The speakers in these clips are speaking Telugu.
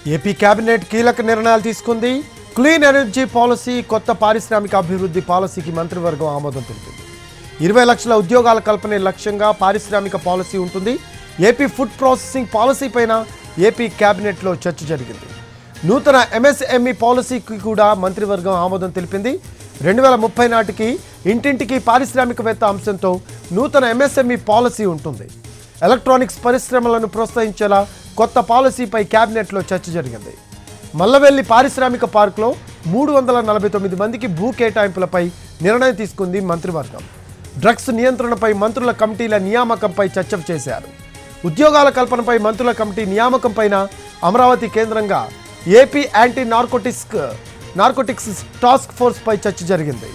ఏపీ కేబినెట్ కీలక నిర్ణయాలు తీసుకుంది క్లీన్ ఎనర్జీ పాలసీ కొత్త పారిశ్రామిక అభివృద్ధి పాలసీకి మంత్రివర్గం ఆమోదం తెలిపింది ఇరవై లక్షల ఉద్యోగాల కల్పనే లక్ష్యంగా పారిశ్రామిక పాలసీ ఉంటుంది ఏపీ ఫుడ్ ప్రాసెసింగ్ పాలసీ పైన ఏపీ కేబినెట్లో చర్చ జరిగింది నూతన ఎంఎస్ఎంఈ పాలసీకి కూడా మంత్రివర్గం ఆమోదం తెలిపింది రెండు వేల ముప్పై నాటికి ఇంటింటికి పారిశ్రామికవేత్త అంశంతో నూతన ఎంఎస్ఎంఈ పాలసీ ఉంటుంది ఎలక్ట్రానిక్స్ పరిశ్రమలను ప్రోత్సహించేలా కొత్త పాలసీపై కేబినెట్లో చర్చ జరిగింది మల్లవెల్లి పారిశ్రామిక పార్కులో మూడు వందల నలభై తొమ్మిది మందికి భూ కేటాయింపులపై నిర్ణయం తీసుకుంది మంత్రివర్గం డ్రగ్స్ నియంత్రణపై మంత్రుల కమిటీల నియామకంపై చర్చ చేశారు ఉద్యోగాల కల్పనపై మంత్రుల కమిటీ నియామకం పైన అమరావతి కేంద్రంగా AP anti narcotics narcotics task force పై చర్చ జరిగింది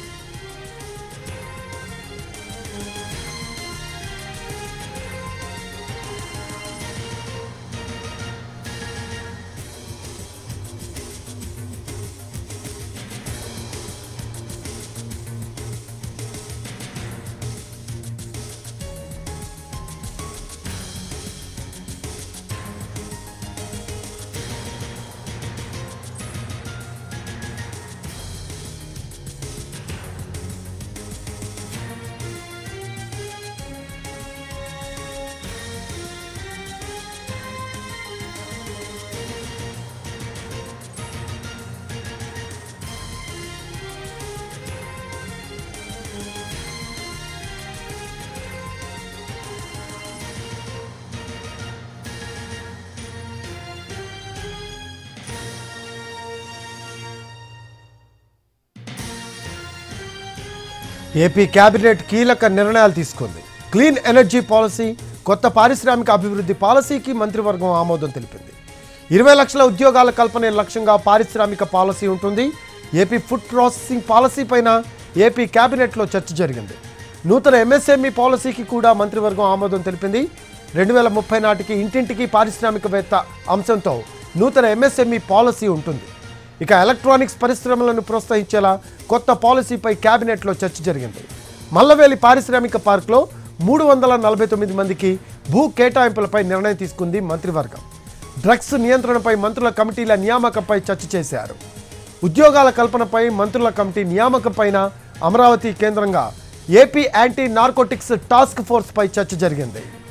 ఏపీ కేబినెట్ కీలక నిర్ణయాలు తీసుకుంది క్లీన్ ఎనర్జీ పాలసీ కొత్త పారిశ్రామిక అభివృద్ధి పాలసీకి మంత్రివర్గం ఆమోదం తెలిపింది ఇరవై లక్షల ఉద్యోగాల కల్పనే లక్ష్యంగా పారిశ్రామిక పాలసీ ఉంటుంది ఏపీ ఫుడ్ ప్రాసెసింగ్ పాలసీ పైన ఏపీ కేబినెట్లో చర్చ జరిగింది నూతన ఎంఎస్ఎంఈ పాలసీకి కూడా మంత్రివర్గం ఆమోదం తెలిపింది రెండు వేల ముప్పై నాటికి ఇంటింటికి పారిశ్రామికవేత్త అంశంతో నూతన ఎంఎస్ఎంఈ పాలసీ ఉంటుంది ఇక ఎలక్ట్రానిక్స్ పరిశ్రమలను ప్రోత్సహించేలా కొత్త పాలసీపై కేబినెట్లో చర్చ జరిగింది మల్లవేలి పారిశ్రామిక పార్క్లో మూడు వందల నలభై తొమ్మిది మందికి భూ కేటాయింపులపై నిర్ణయం తీసుకుంది మంత్రివర్గం డ్రగ్స్ నియంత్రణపై మంత్రుల కమిటీల నియామకంపై చర్చ చేశారు ఉద్యోగాల కల్పనపై మంత్రుల కమిటీ నియామకం పైన అమరావతి కేంద్రంగా AP anti narcotics task force పై చర్చ జరిగింది